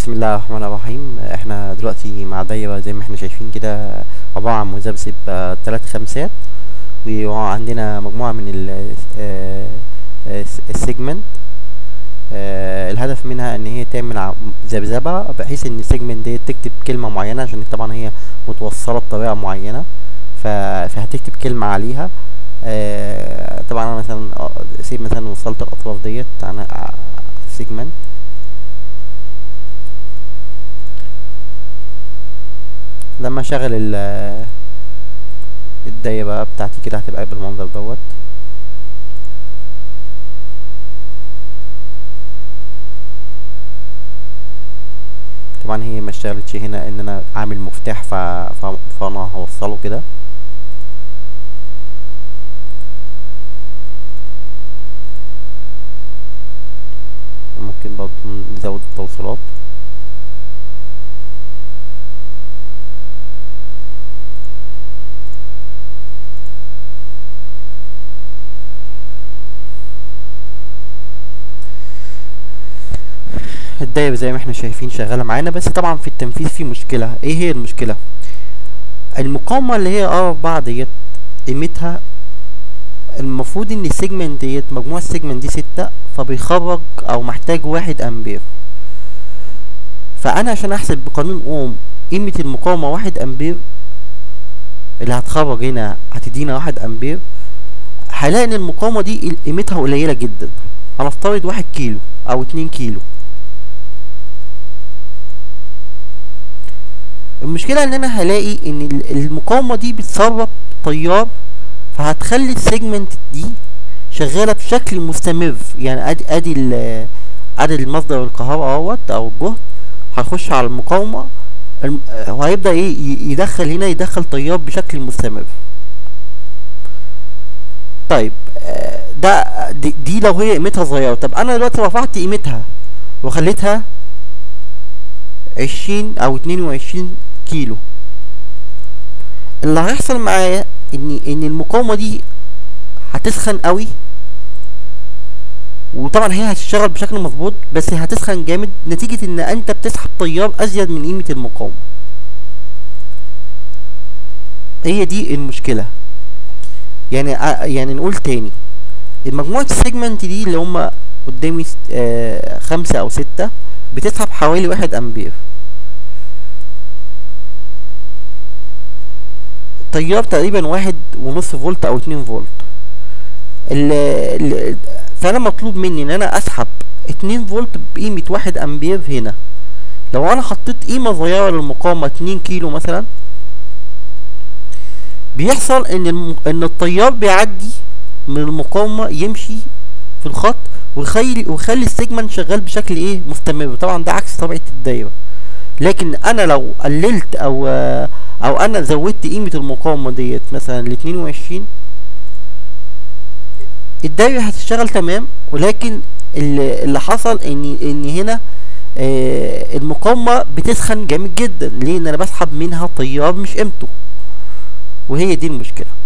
بسم الله الرحمن الرحيم احنا دلوقتي مع دايرة زي ما احنا شايفين كده عبارة عن مذبذب آه، تلات خمسات وعندنا مجموعة من ال آه، آه، السيجمنت آه، الهدف منها ان هي تعمل ع- ذبذبة بحيث ان السيجمنت دي تكتب كلمة معينة عشان طبعا هي متوصلة بطريقة معينة ف- فهتكتب كلمة عليها آه، طبعا انا مثلا آه، سيب مثلا وصلت الاطراف ديت انا سيجمنت لما اشغل ال الدايرة بتاعتي كده هتبقى بالمنظر دوت طبعا هي ما اشتغلتش هنا ان انا عامل مفتاح ف... ف... فانا هوصله كده ممكن برضه نزود التوصيلات الدايرة زي ما احنا شايفين شغالة معانا بس طبعا في التنفيذ في مشكلة ايه هي المشكلة المقاومة اللي هي ار اربعة ديت قيمتها المفروض ان السيجمنت ديت مجموع السيجمنت دي ستة فبيخرج او محتاج واحد امبير فانا عشان احسب بقانون اوم قيمة المقاومة واحد امبير اللي هتخرج هنا هتدينا واحد امبير هلاقي ان المقاومة دي قيمتها قليلة جدا هنفترض واحد كيلو او اتنين كيلو المشكلة ان انا هلاقي ان ال- المقاومة دي بتسرب تيار فهتخلي السيجمنت دي شغالة بشكل مستمر يعني ادي ادي ال- ادي المصدر الكهرباء اهوت او الجهد هيخش على المقاومة الم- آه، وهيبدأ ايه ي- يدخل هنا يدخل تيار بشكل مستمر طيب آه، ده دي, دي لو هي قيمتها صغيرة طب انا دلوقتي رفعت قيمتها وخليتها عشرين او اتنين وعشرين كيلو اللي هيحصل معايا ان ان المقاومة دي هتسخن قوي وطبعا هي هتشتغل بشكل مظبوط بس هتسخن جامد نتيجة ان انت بتسحب تيار ازيد من قيمة المقاومة هي دي المشكلة يعني ع- يعني نقول تاني مجموعة السيجمنت دي اللي هما قدامي ست- آه خمسة او ستة بتسحب حوالي واحد امبير تيار تقريبا واحد ونص فولت او اتنين فولت ال ال فانا مطلوب مني ان انا اسحب اتنين فولت بقيمة واحد امبير هنا لو انا حطيت قيمة صغيرة للمقاومة اتنين كيلو مثلا بيحصل ان الم... ان التيار بيعدي من المقاومة يمشي في الخط ويخلي ويخلي السيجمنت شغال بشكل ايه مستمر طبعا ده عكس طبيعة الدايرة لكن انا لو قللت او او انا زودت قيمة المقاومة ديت مثلا لاتنين وعشرين الدايرة هتشتغل تمام ولكن اللي, اللي حصل ان ان هنا آه المقاومة بتسخن جامد جدا ليه ان انا بسحب منها تيار مش قيمته وهي دي المشكلة